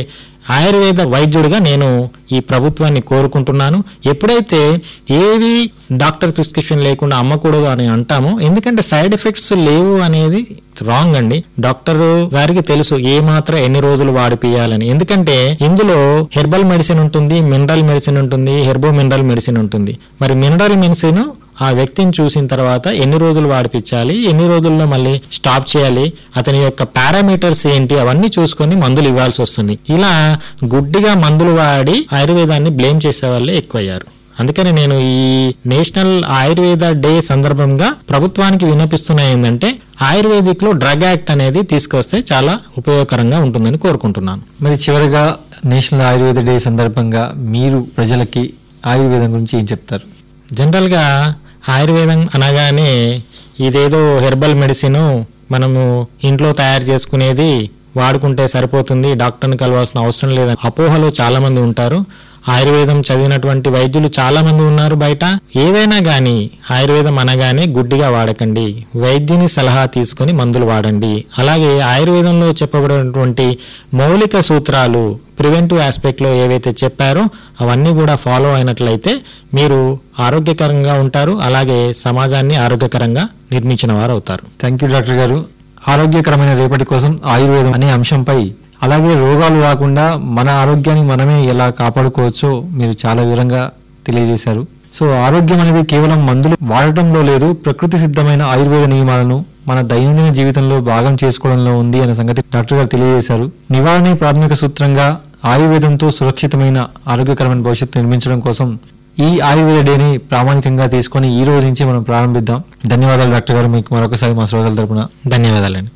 ఆయుర్వేద వైద్యుడిగా నేను ఈ ప్రభుత్వాన్ని కోరుకుంటున్నాను ఎప్పుడైతే ఏవి డాక్టర్ ప్రిస్క్రిప్షన్ లేకుండా అమ్మకూడదు అని అంటామో ఎందుకంటే సైడ్ ఎఫెక్ట్స్ లేవు అనేది రాంగ్ అండి డాక్టర్ గారికి తెలుసు ఏ మాత్రం ఎన్ని రోజులు వాడిపియాలని ఎందుకంటే ఇందులో హెర్బల్ మెడిసిన్ ఉంటుంది మినరల్ మెడిసిన్ ఉంటుంది హెర్బో మినరల్ మెడిసిన్ ఉంటుంది మరి మినరల్ మెడిసిన్ ఆ వ్యక్తిని చూసిన తర్వాత ఎన్ని రోజులు వాడిపించాలి ఎన్ని రోజుల్లో మళ్ళీ స్టాప్ చేయాలి అతని యొక్క పారామీటర్స్ ఏంటి అవన్నీ చూసుకొని మందులు ఇవ్వాల్సి వస్తుంది ఇలా గుడ్డిగా మందులు వాడి ఆయుర్వేదాన్ని బ్లేమ్ చేసే వాళ్ళే ఎక్కువయ్యారు అందుకని నేను ఈ నేషనల్ ఆయుర్వేద డే సందర్భంగా ప్రభుత్వానికి విన్నపిస్తున్న ఏంటంటే ఆయుర్వేదిక్ లో డ్రగ్ యాక్ట్ అనేది తీసుకొస్తే చాలా ఉపయోగకరంగా ఉంటుందని కోరుకుంటున్నాను మరి చివరిగా నేషనల్ ఆయుర్వేద డే సందర్భంగా మీరు ప్రజలకి ఆయుర్వేదం గురించి ఏం చెప్తారు జనరల్గా ఆయుర్వేదం అనగానే ఇదేదో హెర్బల్ మెడిసిన్ మనము ఇంట్లో తయారు చేసుకునేది వాడుకుంటే సరిపోతుంది డాక్టర్ని కలవాల్సిన అవసరం లేదని అపోహలో చాలా మంది ఉంటారు ఆయుర్వేదం చదివినటువంటి వైద్యులు చాలా మంది ఉన్నారు బయట ఏదైనా గాని ఆయుర్వేదం అనగానే గుడ్డిగా వాడకండి వైద్యుని సలహా తీసుకొని మందులు వాడండి అలాగే ఆయుర్వేదంలో చెప్పబడినటువంటి మౌలిక సూత్రాలు ప్రివెంటివ్ ఆస్పెక్ట్ లో ఏవైతే చెప్పారో అవన్నీ కూడా ఫాలో అయినట్లయితే మీరు ఆరోగ్యకరంగా ఉంటారు అలాగే సమాజాన్ని ఆరోగ్యకరంగా నిర్మించిన వారు అవుతారు థ్యాంక్ యూ డాక్టర్ గారు ఆరోగ్యకరమైన రేపటి కోసం ఆయుర్వేదం అనే అంశంపై అలాగే రోగాలు రాకుండా మన ఆరోగ్యాన్ని మనమే ఎలా కాపాడుకోవచ్చో మీరు చాలా వివరంగా తెలియజేశారు సో ఆరోగ్యం అనేది కేవలం మందులు వాడటంలో లేదు ప్రకృతి సిద్ధమైన ఆయుర్వేద నియమాలను మన దైనందిన జీవితంలో భాగం చేసుకోవడంలో ఉంది అనే సంగతి డాక్టర్ గారు తెలియజేశారు నివారణే ప్రాథమిక సూత్రంగా ఆయుర్వేదంతో సురక్షితమైన ఆరోగ్యకరమైన భవిష్యత్తు నిర్మించడం కోసం ఈ ఆయుర్వేద డేని ప్రామాణికంగా తీసుకొని ఈ రోజు నుంచి మనం ప్రారంభిద్దాం ధన్యవాదాలు డాక్టర్ గారు మీకు మరొకసారి మా శ్రోతల తరపున ధన్యవాదాలండి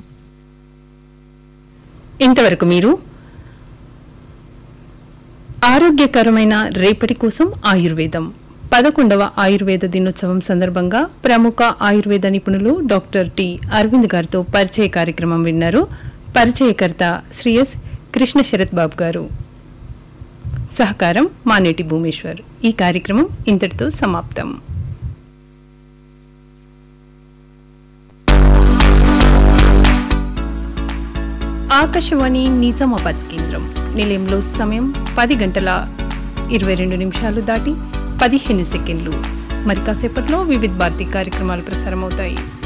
ఇంతవరకు మీరు ఆరోగ్యకరమైన రేపటి కోసం ఆయుర్వేదం పదకొండవ ఆయుర్వేద దినోత్సవం సందర్భంగా ప్రముఖ ఆయుర్వేద నిపుణులు డాక్టర్ టి అరవింద్ గారితో పరిచయ కార్యక్రమం విన్నారు పరిచయకర్త శ్రీ ఎస్ కృష్ణ శరత్ బాబు గారు సహకారం మానేటి భూమేశ్వర్ ఈ కార్యక్రమం ఇంతటితో సమాప్తం ఆకాశవాణి నిజామాబాద్ కేంద్రం నిలయంలో సమయం పది గంటల ఇరవై రెండు నిమిషాలు దాటి పదిహేను సెకండ్లు మరి కాసేపట్లో వివిధ భారతి కార్యక్రమాలు ప్రసారమవుతాయి